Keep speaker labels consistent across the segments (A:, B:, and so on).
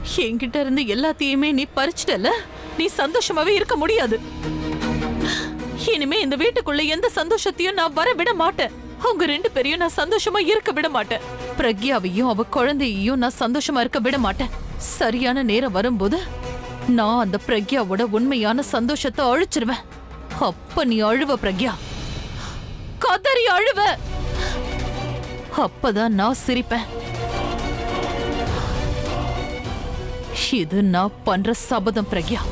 A: என்கிட்ட இருந்து எல்லாத்தையுமே நீ பறிச்சிட்டல நீ சந்தோஷமாவே இருக்க முடியாது இனிமே இந்த வீட்டுக்குள்ள எந்த சந்தோஷத்தையும் நான் வர விட மாட்டேன் அவங்க ரெண்டு பேரையும் நான் சந்தோஷமா இருக்க விட மாட்டேன் பிரக்யாவையும் அவ குழந்தையையும் நான் சந்தோஷமா இருக்க விட மாட்டேன் சரியான நேரம் வரும்போது நான் அந்த பிரக்யாவோட உண்மையான சந்தோஷத்தை அழிச்சிருவேன் அப்ப நீ அழுவ பிரக்யா கதறி அழுவ அப்பதான் நான் சிரிப்பேன் இது நான் பண்ற சபதம் பிரக்யா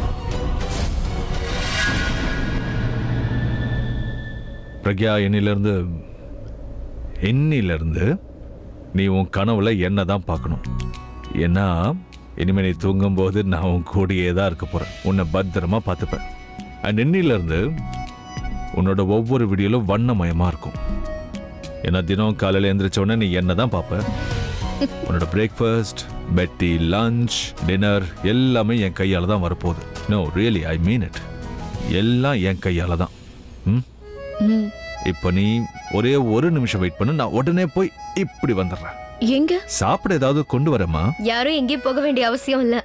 B: பிரக்யா என்னிலிருந்து என்னிலிருந்து நீ உன் கனவுல என்ன தான் பார்க்கணும் ஏன்னா இனிமே நீ தூங்கும்போது நான் உன் கூடயே தான் இருக்க போறேன் உன்னை பத்திரமா பார்த்துப்பேன் அண்ட் இன்னிலிருந்து உன்னோட ஒவ்வொரு வீடியோலும் வண்ணமயமா இருக்கும் ஏன்னா தினம் காலையில் எந்திரிச்ச உடனே நீ என்ன தான் பார்ப்ப உன்னோட பிரேக்ஃபாஸ்ட் பெட்டி லஞ்ச் டின்னர் எல்லாமே என் கையால தான் வரப்போகுது no really I mean it எல்லாம் என் கையால தான் ம்
C: ம்.
B: இப்போ நீ ஒரே ஒரு நிமிஷம் வெயிட் பண்ணு நான் உடனே போய் இப்படி வந்துடுறேன்
C: எங்க
B: சாப்பிட ஏதாவது கொண்டு வரேம்மா
C: யாரும் எங்கேயும் போக வேண்டிய அவசியம் இல்ல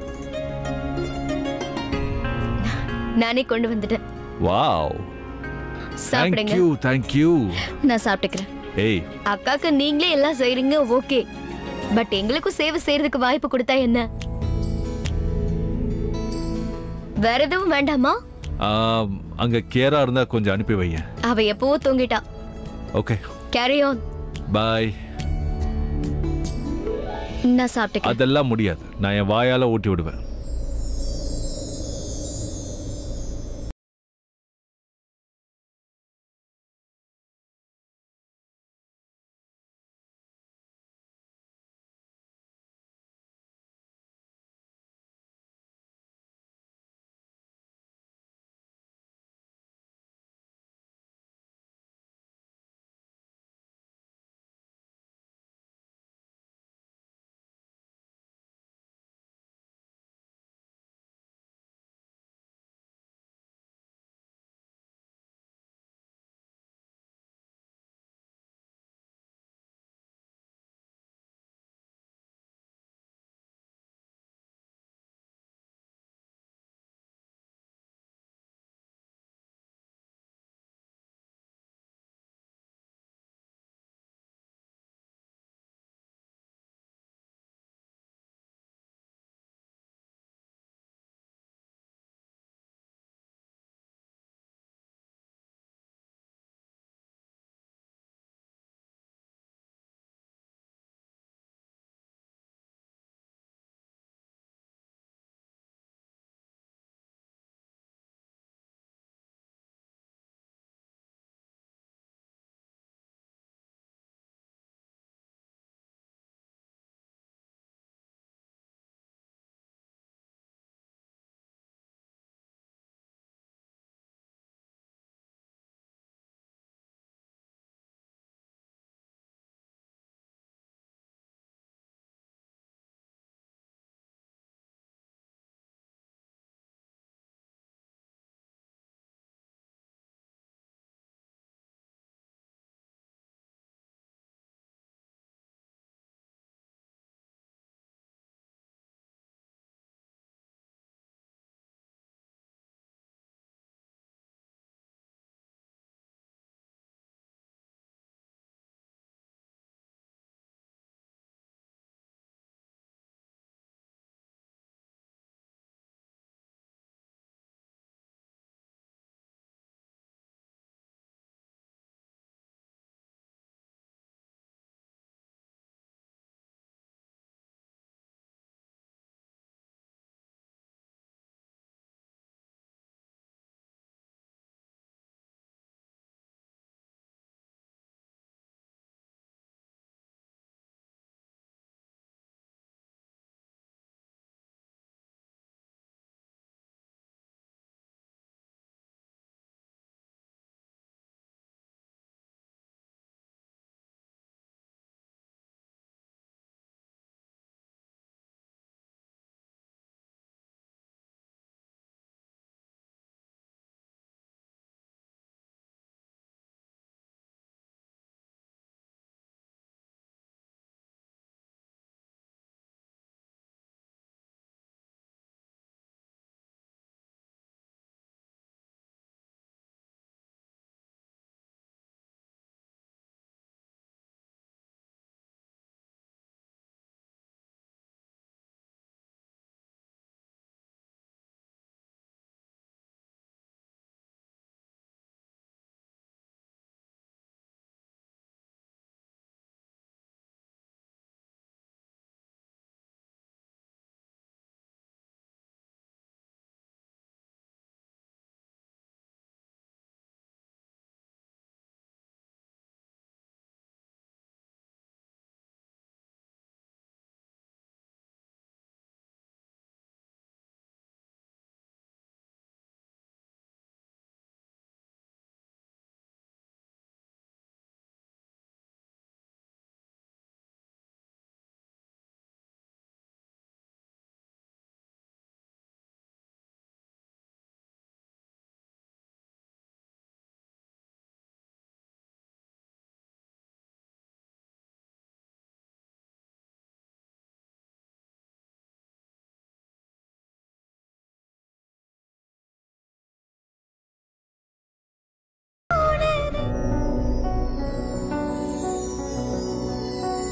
C: நானே கொண்டு வந்துட்டேன்
B: வாவ்
C: சாப்பிடுங்க
B: தேங்க்யூ தேங்க்யூ
C: நான் சாப்பிட்டுக்கிறேன்
B: ஏய்
C: அக்காக்கு நீங்களே எல்லாம் செய்றீங்க ஓகே பட் எங்களுக்கும் சேவை செய்யறதுக்கு வாய்ப்பு கொடுத்தா என்ன வேற எதுவும் வேண்டாமா
B: ஆம், அங்க கேரா இருந்தா கொஞ்சம் அனுப்பி வைங்க
C: அவ எப்பவோ தூங்கிட்டா
B: ஓகே
C: கேரி ஆன்
B: பாய்
C: நான் சாப்பிட்டுக்கிறேன்
B: அதெல்லாம் முடியாது நான் என் வாயால ஊட்டி விடுவேன்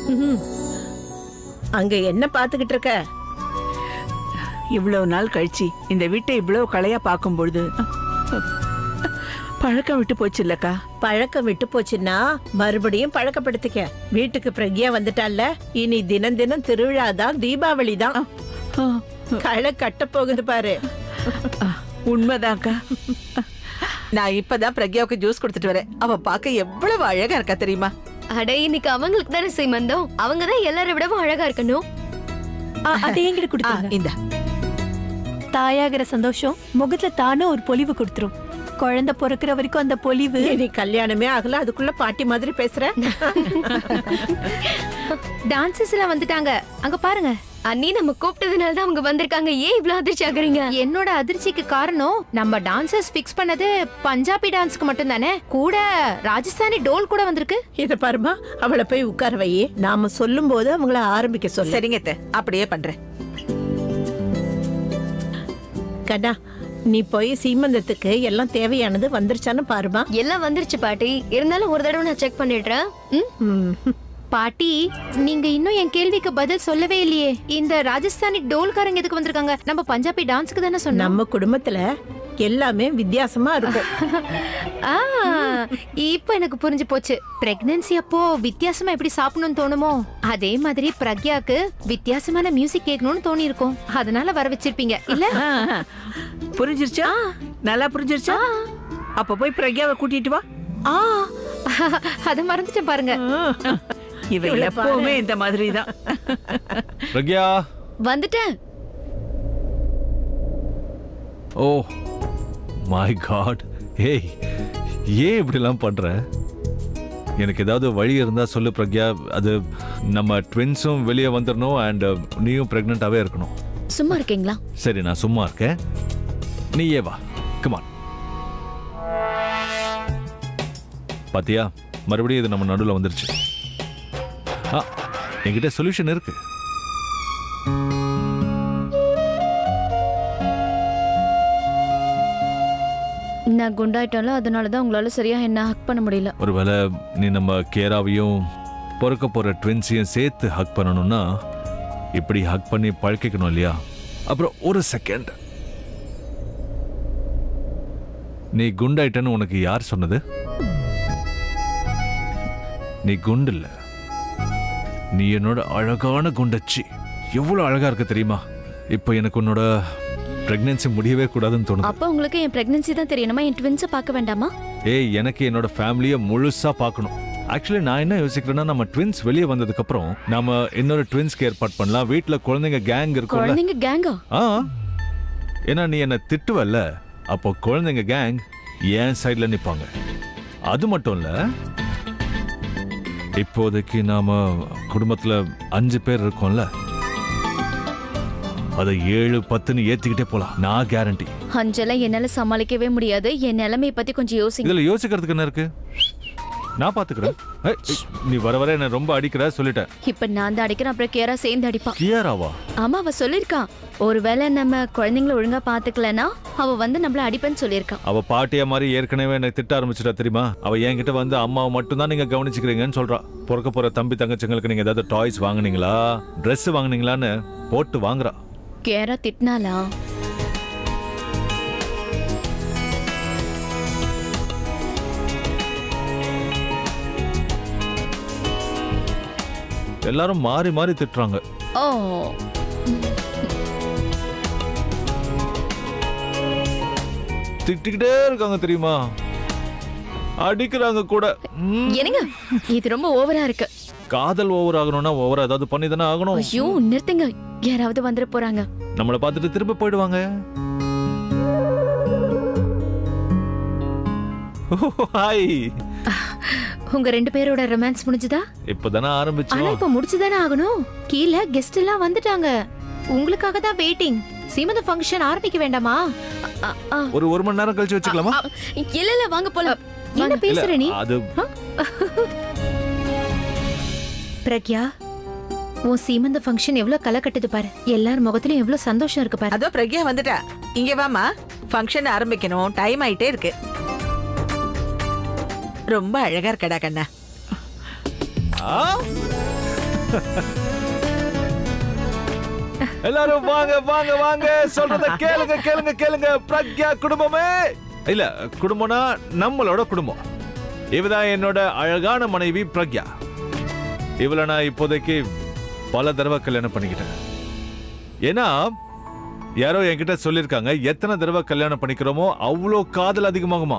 D: ம்ஹும். அங்க என்ன பாத்துக்கிட்டு இருக்க
E: இவ்வளவு நாள் கழிச்சு இந்த வீட்டை இவ்வளவு கலையா பார்க்கும் பொழுது பழக்கம் விட்டு போச்சு இல்லக்கா
D: பழக்கம் விட்டு போச்சுன்னா மறுபடியும் பழக்கப்படுத்திக்க வீட்டுக்கு பிரக்யா வந்துட்டால இனி தினம் தினம் திருவிழா தான் தீபாவளி தான் களை கட்ட போகுது பாரு
E: உண்மைதான்க்கா
F: நான் இப்பதான் பிரக்யாவுக்கு ஜூஸ் கொடுத்துட்டு வரேன் அவ பார்க்க எவ்வளவு அழகா இருக்கா தெரியுமா
C: அட இன்னைக்கு அவங்களுக்கு தானே சீமந்தம் அவங்க தான் எல்லாரை விடவும் அழகா இருக்கணும்
G: அதை என்கிட்ட
F: ஆ,
G: கொடுத்துருங்க
F: இந்தா
G: தாயாகிற சந்தோஷம் முகத்துல தானே ஒரு பொலிவு கொடுத்துரும் குழந்தை பிறக்கிற வரைக்கும் அந்த பொலிவு
D: இனி கல்யாணமே ஆகல அதுக்குள்ள பாட்டி மாதிரி பேசுற
H: டான்சஸ் எல்லாம் வந்துட்டாங்க அங்க பாருங்க
C: அண்ணி நம்ம கூப்பிட்டதுனால தான் அவங்க வந்திருக்காங்க ஏன் இவ்ளோ அதிர்ச்சி ஆகுறீங்க
H: என்னோட அதிர்ச்சிக்கு காரணம் நம்ம டான்சர்ஸ் ஃபிக்ஸ் பண்ணது பஞ்சாபி டான்ஸ்க்கு மட்டும் தானே கூட ராஜஸ்தானி டோல் கூட வந்திருக்கு
D: இத பாருமா அவளை போய் உட்கார வை நாம சொல்லும் போது அவங்கள ஆரம்பிக்க சொல்லு
F: சரிங்க அத்தை, அப்படியே பண்றேன்
D: கண்ணா நீ போய் சீமந்தத்துக்கு எல்லாம் தேவையானது வந்துருச்சான்னு பாருமா
C: எல்லாம் வந்துருச்சு பாட்டி இருந்தாலும் ஒரு தடவை நான் செக் பண்ணிடுறேன் ம்?
D: ம்.
H: பாட்டி நீங்க இன்னும் என் கேள்விக்கு பதில் சொல்லவே இல்லையே இந்த ராஜஸ்தானி டோல்காரங்க எதுக்கு வந்திருக்காங்க நம்ம பஞ்சாபி டான்ஸ்க்கு தானே சொன்னோம்
D: நம்ம குடும்பத்துல எல்லாமே வித்தியாசமா இருக்கும்
H: ஆ இப்போ எனக்கு புரிஞ்சு போச்சு பிரெக்னன்சி அப்போ வித்தியாசமா எப்படி சாப்பிடணும்னு தோணுமோ அதே மாதிரி பிரக்யாக்கு வித்தியாசமான மியூசிக் கேட்கணும்னு தோணி இருக்கும் அதனால வர வச்சிருப்பீங்க இல்ல
E: ஆ, ஆ. புரிஞ்சிருச்சா நல்லா புரிஞ்சிருச்சா அப்ப போய் பிரக்யாவை கூட்டிட்டு வா
H: ஆ அத மறந்துட்டேன் பாருங்க
E: இவ
D: இவளை
E: எப்பவுமே இந்த மாதிரி தான்
B: பிரக்யா
C: வந்துட்டேன்
B: ஓ மை காட் ஏய் ஏன் இப்படிலாம் பண்ற எனக்கு ஏதாவது வழி இருந்தா சொல்லு பிரக்யா அது நம்ம ட்வின்ஸும் வெளியே வந்துடணும் அண்ட் நீயும் ப்ரெக்னெண்ட்டாகவே இருக்கணும்
C: சும்மா இருக்கீங்களா
B: சரி நான் சும்மா இருக்கேன் நீயே வா கமான் பாத்தியா மறுபடியும் இது நம்ம நடுவில் வந்துருச்சு ஆ என்கிட்ட சொல்யூஷன் இருக்கு
C: நான் குண்டாயிட்டாலும் அதனால தான் உங்களால சரியா என்ன ஹக் பண்ண முடியல
B: ஒருவேளை நீ நம்ம கேராவையும் பிறக்க போற ட்வின்ஸையும் சேர்த்து ஹக் பண்ணணும்னா இப்படி ஹக் பண்ணி பழக்கிக்கணும் இல்லையா அப்புறம் ஒரு செகண்ட் நீ குண்டாயிட்டன்னு உனக்கு யார் சொன்னது நீ குண்டு இல்ல நீ என்னோட அழகான குண்டச்சி எவ்வளவு அழகா இருக்கு தெரியுமா இப்போ எனக்கு உன்னோட பிரெக்னன்சி முடியவே கூடாதுன்னு தோணுது
C: அப்ப உங்களுக்கு என் பிரெக்னன்சி தான் தெரியணுமா என் ட்வின்ஸை பார்க்க வேண்டாமா
B: ஏய் எனக்கு என்னோட ஃபேமிலியை முழுசா பார்க்கணும் ஆக்சுவலி நான் என்ன யோசிக்கிறேன்னா நம்ம ட்வின்ஸ் வெளியே வந்ததுக்கு அப்புறம் நாம இன்னொரு ட்வின்ஸ்க்கு ஏற்பாடு பண்ணலாம் வீட்ல குழந்தைங்க கேங் இருக்கும்ல
C: குழந்தைங்க கேங்கா
B: ஆ ஏன்னா நீ என்ன திட்டுவல்ல அப்போ குழந்தைங்க கேங் என் சைடுல நிப்பாங்க அது மட்டும் இல்ல இப்போதைக்கு நாம குடும்பத்துல அஞ்சு பேர் இருக்கோம்ல அதை ஏழு பத்துன்னு ஏத்திக்கிட்டே போலாம் நான் கேரண்டி
C: அஞ்செல்லாம் என்னால சமாளிக்கவே முடியாது என் நிலைமைய பத்தி கொஞ்சம் யோசிங்க
B: இதுல யோசிக்கிறதுக்கு என்ன இருக்கு நான் பாத்துக்கிறேன் ஏய், நீ வர வர என்ன ரொம்ப அடிக்கிற சொல்லிட்டேன்
C: இப்ப நான் தான் அடிக்கிறேன் அப்புறம் கேரா சேர்ந்து அடிப்பா
B: கிளியராவா
C: ஆமா அவ சொல்லிருக்கான் ஒருவேளை நம்ம குழந்தைங்கள ஒழுங்கா பாத்துக்கலனா அவ வந்து நம்மள அடிப்பேன்னு சொல்லியிருக்கான்
B: அவ பாட்டியா மாதிரி ஏற்கனவே என்னை திட்ட ஆரம்பிச்சிட்டா தெரியுமா அவ என்கிட்ட வந்து அம்மாவை மட்டும்தான் நீங்க கவனிச்சுக்கிறீங்கன்னு சொல்றா பிறக்க போற தம்பி தங்கச்சிங்களுக்கு நீங்க ஏதாவது டாய்ஸ் வாங்குனீங்களா Dress வாங்குனீங்களான்னு போட்டு வாங்குறா
C: கேரா திட்டினாலா
B: எல்லாரும் மாறி மாறி திட்டுறாங்க
C: ஓ
B: திட்டிக்கிட்டே இருக்காங்க தெரியுமா அடிக்கிறாங்க கூட ம்,
C: என்னங்க இது ரொம்ப ஓவரா இருக்கு
B: காதல் ஓவர் ஆகணும்னா ஓவர் ஏதாவது பண்ணி தானே ஆகணும்
C: ஐயோ நிறுத்துங்க யாராவது வந்துட போறாங்க
B: நம்மளை பார்த்துட்டு திரும்ப போயிடுவாங்க ஹாய்
H: உங்க ரெண்டு பேரோட ரொமான்ஸ் முடிஞ்சுதா
B: இப்பதானே
H: ஆனா
B: ஆரம்பிச்சோம்
H: இப்ப முடிச்சுதானே ஆகணும் கீழே கெஸ்ட் எல்லாம் வந்துட்டாங்க உங்களுக்காக தான் வெயிட்டிங் சீமந்த ஃபங்க்ஷன் ஆரம்பிக்க வேண்டாமா
C: அ, அ,
B: ஒரு ஒரு மணி நேரம் கழிச்சு வச்சுக்கலாமா
C: அ, இல்ல இல்ல வாங்க போலாம்
H: என்ன
B: இல்ல,
H: பேசுற நீ
B: அது
H: பிரக்யா உன் சீமந்த ஃபங்க்ஷன் எவ்வளவு களை கட்டுது பாரு எல்லார் முகத்திலும் எவ்வளவு சந்தோஷம் இருக்கு பாரு
F: அதோ பிரக்யா வந்துட்டா இங்க வாமா ஃபங்க்ஷன் ஆரம்பிக்கணும் டைம் ஆயிட்டே இருக்கு ரொம்ப அழகா இருக்கடா கண்ணா
B: ஆ? எல்லாரும் வாங்க வாங்க வாங்க சொல்றத கேளுங்க கேளுங்க கேளுங்க பிரக்யா குடும்பமே இல்ல குடும்பம்னா நம்மளோட குடும்பம் இவதான் என்னோட அழகான மனைவி பிரக்யா இவளை நான் இப்போதைக்கு பல தடவை கல்யாணம் பண்ணிக்கிட்டேன் ஏன்னா யாரோ என்கிட்ட சொல்லியிருக்காங்க எத்தனை தடவை கல்யாணம் பண்ணிக்கிறோமோ அவ்வளோ காதல் அதிகமாகுமா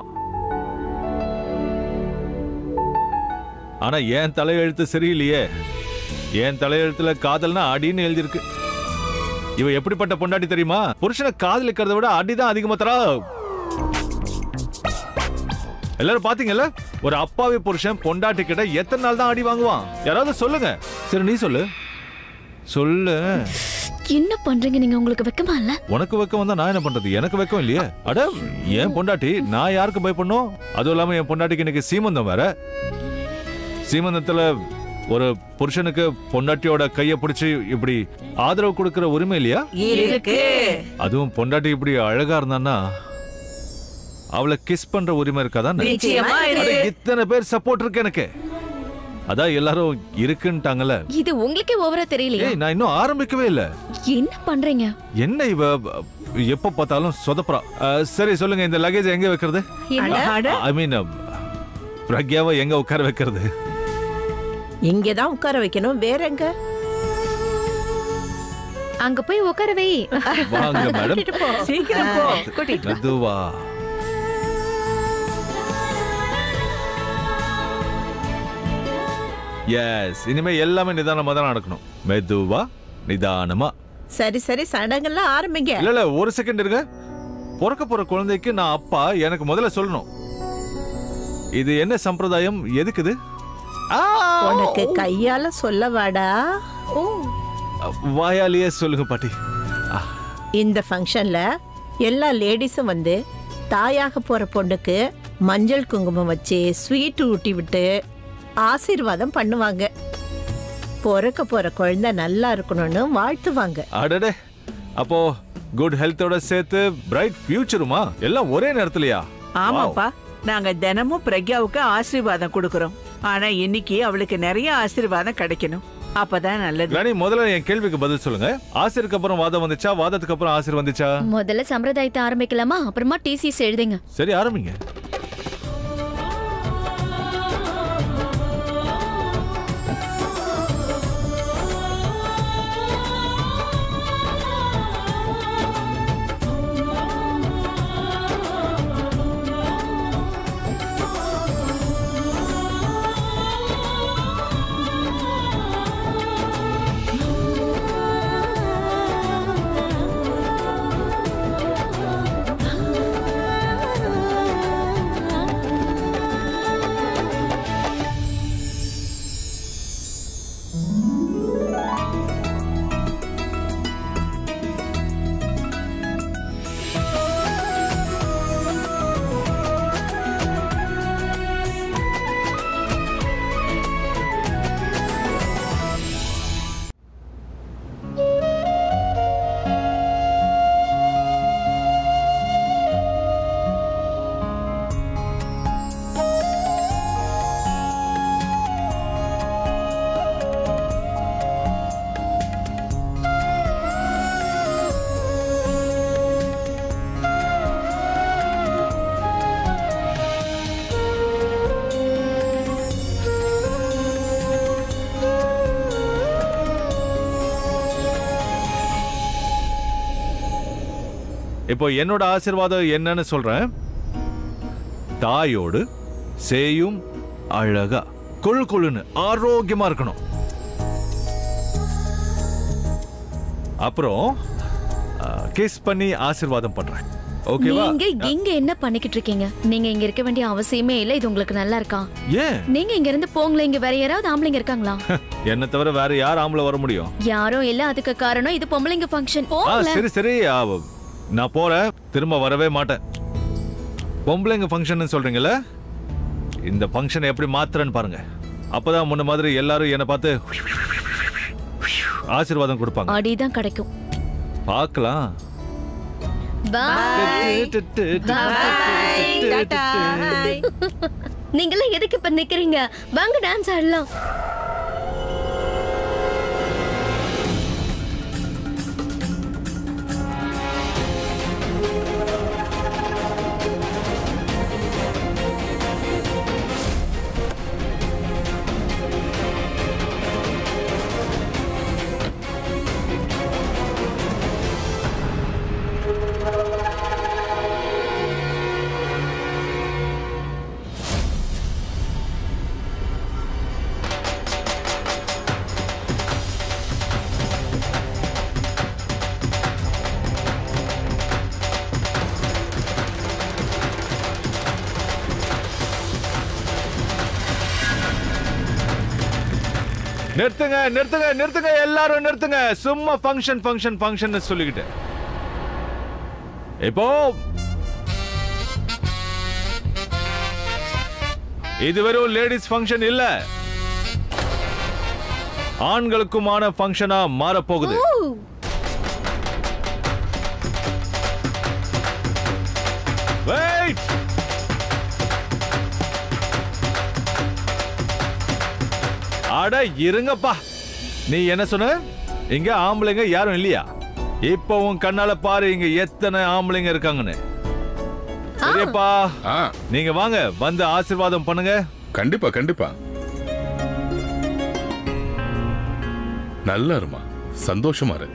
B: ஆனா என் தலையெழுத்து சரியில்லையே என் தலையெழுத்துல காதல்னா அடின்னு எழுதியிருக்கு இவ எப்படிப்பட்ட பொண்டாட்டி தெரியுமா புருஷனை காதலிக்கிறத விட அடிதான் அதிகமா தரா எல்லாரும் பாத்தீங்கல்ல ஒரு அப்பாவி புருஷன் பொண்டாட்டி கிட்ட எத்தனை நாள் தான் அடி வாங்குவான் யாராவது சொல்லுங்க சரி நீ சொல்லு சொல்லு
C: என்ன பண்றீங்க நீங்க உங்களுக்கு வெக்கமா இல்ல
B: உனக்கு வெக்கம் வந்தா நான் என்ன பண்றது எனக்கு வெக்கம் இல்லையே அட என் பொண்டாட்டி நான் யாருக்கு பயப்படணும் அதுவும் இல்லாம என் பொண்டாட்டிக்கு இன்னைக்கு சீமந்தம் வேற சீமந்தத்துல ஒரு புருஷனுக்கு பொண்டாட்டியோட கைய பிடிச்சு இப்படி ஆதரவு கொடுக்கிற உரிமை இல்லையா
F: இருக்கு
B: அதுவும் பொண்டாட்டி இப்படி அழகா இருந்தான்னா அவளை கிஸ் பண்ற உரிமை இருக்காதான்
F: நிச்சயமா
B: அட,
F: இருக்கு
B: இத்தனை பேர் சப்போர்ட் இருக்கு எனக்கு அதான் எல்லாரும் இருக்குன்ட்டாங்கல்ல
C: இது உங்களுக்கே ஓவரா தெரியலையா
B: ஏய் நான் இன்னும் ஆரம்பிக்கவே இல்ல
C: என்ன பண்றீங்க
B: என்ன இவ அ, எப்ப பார்த்தாலும் சொதப்புறா அ, சரி சொல்லுங்க இந்த லக்கேஜ் எங்க வைக்கிறது
D: அட,
B: ஐ மீன் பிரக்யாவை எங்க உட்கார வைக்கிறது
D: இங்கதான் உட்கார வைக்கணும் வேற எங்க
H: அங்க போய் உட்கார வை
B: வாங்க மேடம்
D: கூட்டிட்டு போ.
E: சீக்கிரம் போ கூட்டிட்டு
B: மெதுவா எஸ் இனிமே எல்லாமே நிதானமா தான் நடக்கணும் மெதுவா நிதானமா
D: சரி சரி சடங்கெல்லாம் ஆரம்பிங்க
B: இல்ல இல்ல ஒரு செகண்ட் இருங்க பிறக்க போற குழந்தைக்கு நான் அப்பா எனக்கு முதல்ல சொல்லணும் இது என்ன சம்பிரதாயம் எதுக்குது ஆ!
D: உனக்கு கையால சொல்ல வாடா
B: வாயாலேயே சொல்லுங்க பாட்டி ஆ,
D: இந்த ஃபங்க்ஷன்ல எல்லா லேடிஸும் வந்து தாயாக போற பொண்ணுக்கு மஞ்சள் குங்குமம் வச்சு ஸ்வீட் ஊட்டி விட்டு ஆசீர்வாதம் பண்ணுவாங்க பிறக்க போற குழந்தை நல்லா இருக்கணும்னு வாழ்த்துவாங்க
B: அடடே அப்போ குட் ஹெல்த்தோட சேர்த்து பிரைட் ஃபியூச்சருமா எல்லாம் ஒரே நேரத்துலயா
E: ஆமாப்பா நாங்க தினமும் பிரக்யாவுக்கு ஆசீர்வாதம் கொடுக்கறோம் ஆனா இன்னைக்கு அவளுக்கு நிறைய ஆசீர்வாதம் கிடைக்கணும் அப்பதான் நல்லது
B: ராணி முதல்ல என் கேள்விக்கு பதில் சொல்லுங்க ஆசிரியருக்கு அப்புறம் வாதம் வந்துச்சா வாதத்துக்கு அப்புறம் ஆசிர் வந்துச்சா
C: முதல்ல சம்பிரதாயத்தை ஆரம்பிக்கலாமா அப்புறமா டிசிஸ் எழுதுங்க
B: சரி ஆரம்பிங்க இப்போ என்னோட ஆசீர்வாதம் என்னன்னு சொல்றேன் தாயோடு சேயும் அழகா கொழு கொழுன்னு ஆரோக்கியமா இருக்கணும் அப்புறம் கிஸ் பண்ணி ஆசீர்வாதம் பண்றேன் ஓகேவா
C: நீங்க இங்க என்ன பண்ணிக்கிட்டு இருக்கீங்க நீங்க இங்க இருக்க வேண்டிய அவசியமே இல்ல இது உங்களுக்கு நல்லா இருக்கா
B: ஏன்
C: நீங்க இங்க இருந்து போங்களே இங்க வேற யாராவது ஆம்பளைங்க இருக்காங்களா
B: என்னை தவிர வேற யார் ஆம்பளை வர முடியும்
C: யாரும் இல்ல அதுக்கு காரணம் இது பொம்பளைங்க ஃபங்க்ஷன்
B: ஆ
C: போங்களே
B: சரி சரி ஆ, நான் போறேன் திரும்ப வரவே மாட்டேன் பொம்பளைங்க ஃபங்க்ஷன் சொல்றீங்கல்ல இந்த ஃபங்க்ஷனை எப்படி மாத்துறேன்னு பாருங்க அப்பதான் முன்ன மாதிரி எல்லாரும் என்னை பார்த்து ஆசீர்வாதம் கொடுப்பாங்க
C: அடிதான் கிடைக்கும்
B: பார்க்கலாம்
C: பாய்
F: டாடா.
C: நீங்களாம் எதுக்கு இப்ப நிக்கிறீங்க வாங்க டான்ஸ் ஆடலாம்
B: நிறுத்துங்க நிறுத்துங்க நிறுத்துங்க எல்லாரும் நிறுத்துங்க சும்மா ஃபங்க்ஷன் ஃபங்க்ஷன் ஃபங்க்ஷன் சொல்லிக்கிட்டு இப்போ இது வெறும் லேடிஸ் ஃபங்க்ஷன் இல்ல ஆண்களுக்குமான ஃபங்க்ஷனா மாற போகுது வெயிட் அட இருங்கப்பா நீ என்ன சொன்ன இங்க ஆம்பளைங்க யாரும் இல்லையா இப்போ உன் கண்ணால பாரு இங்க எத்தனை ஆம்பளைங்க இருக்காங்கன்னு பெரியப்பா
I: ஆ
B: நீங்க வாங்க வந்து ஆசீர்வாதம் பண்ணுங்க
I: கண்டிப்பா கண்டிப்பா நல்லா இருமா சந்தோஷமா இரு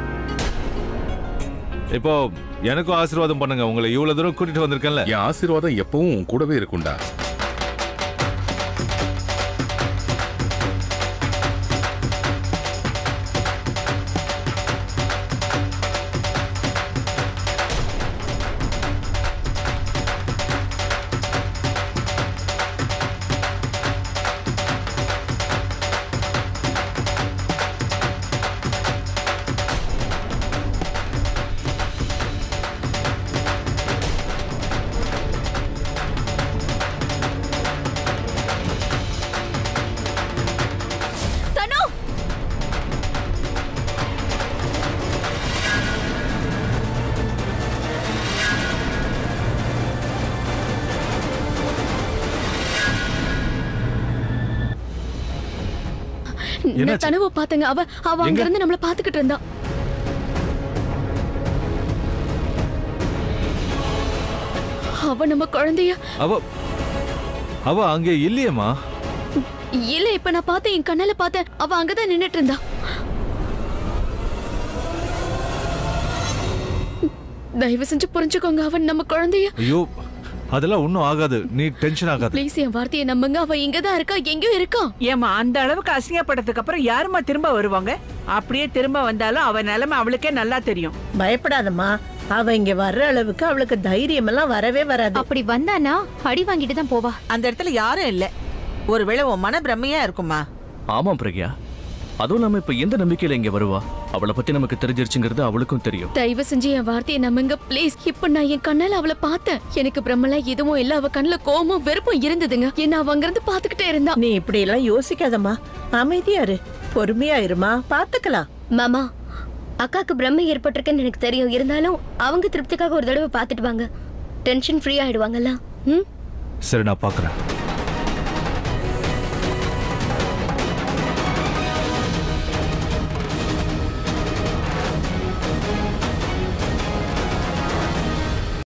B: இப்போ எனக்கும் ஆசீர்வாதம் பண்ணுங்க உங்களை இவ்வளவு தூரம் கூட்டிட்டு வந்திருக்கேன்ல
I: என் ஆசீர்வாதம் எப்பவும் உன் கூடவே இருக்கும்டா
C: தனு
B: என்னாச்சு?
C: நான் தனுவை பார்த்தங்க அவ அவ அங்க
B: எங்க?
C: இருந்து நம்மள பாத்துக்கிட்டு இருந்தா அவ நம்ம குழந்தைய
B: அவ அவ அங்க இல்லையேம்மா
C: இல்ல இப்ப நான் பார்த்தேன் என் கண்ணால பார்த்தேன் அவ அங்கதான் நின்னுட்டு இருந்தா தயவு செஞ்சு புரிஞ்சுக்கோங்க அவன் நம்ம குழந்தைய
B: ஐயோ அதெல்லாம் ஒண்ணும் ஆகாது நீ டென்ஷன் ஆகாது
C: ப்ளீஸ் என் வார்த்தையை நம்புங்க அவ இங்கதான் இருக்கா எங்கேயோ இருக்கா
E: ஏமா அந்த அளவுக்கு அசிங்கப்பட்டதுக்கு அப்புறம் யாரும்மா திரும்ப வருவாங்க அப்படியே திரும்ப வந்தாலும் அவ நிலைமை அவளுக்கே நல்லா தெரியும்
D: பயப்படாதம்மா அவ இங்க வர்ற அளவுக்கு அவளுக்கு தைரியம் எல்லாம் வரவே வராது
H: அப்படி வந்தானா அடி வாங்கிட்டு தான் போவா
F: அந்த இடத்துல யாரும் இல்ல ஒருவேளை உன் மன பிரம்மையா இருக்குமா
J: ஆமா பிரக்யா அதுவும் இல்லாம இப்ப எந்த நம்பிக்கையில இங்க வருவா அவளை பத்தி நமக்கு தெரிஞ்சிருச்சுங்கிறது அவளுக்கும் தெரியும்
C: தயவு செஞ்சு என் வார்த்தையை நம்புங்க ப்ளீஸ் இப்ப நான் என் கண்ணால அவளை பார்த்தேன் எனக்கு பிரம்மலா எதுவும் இல்ல அவ கண்ணுல கோவமும் வெறுப்பும் இருந்ததுங்க என்ன அவ அங்கிருந்து பாத்துக்கிட்டே இருந்தா
D: நீ இப்படி எல்லாம் யோசிக்காதம்மா அமைதியா இரு பொறுமையா இருமா பாத்துக்கலாம்
C: மாமா அக்காக்கு பிரம்ம ஏற்பட்டிருக்குன்னு எனக்கு தெரியும் இருந்தாலும் அவங்க திருப்திக்காக ஒரு தடவை பார்த்துட்டு வாங்க டென்ஷன் ஃப்ரீ ஆயிடுவாங்கல்ல ம்
B: சரி நான் பாக்குறேன்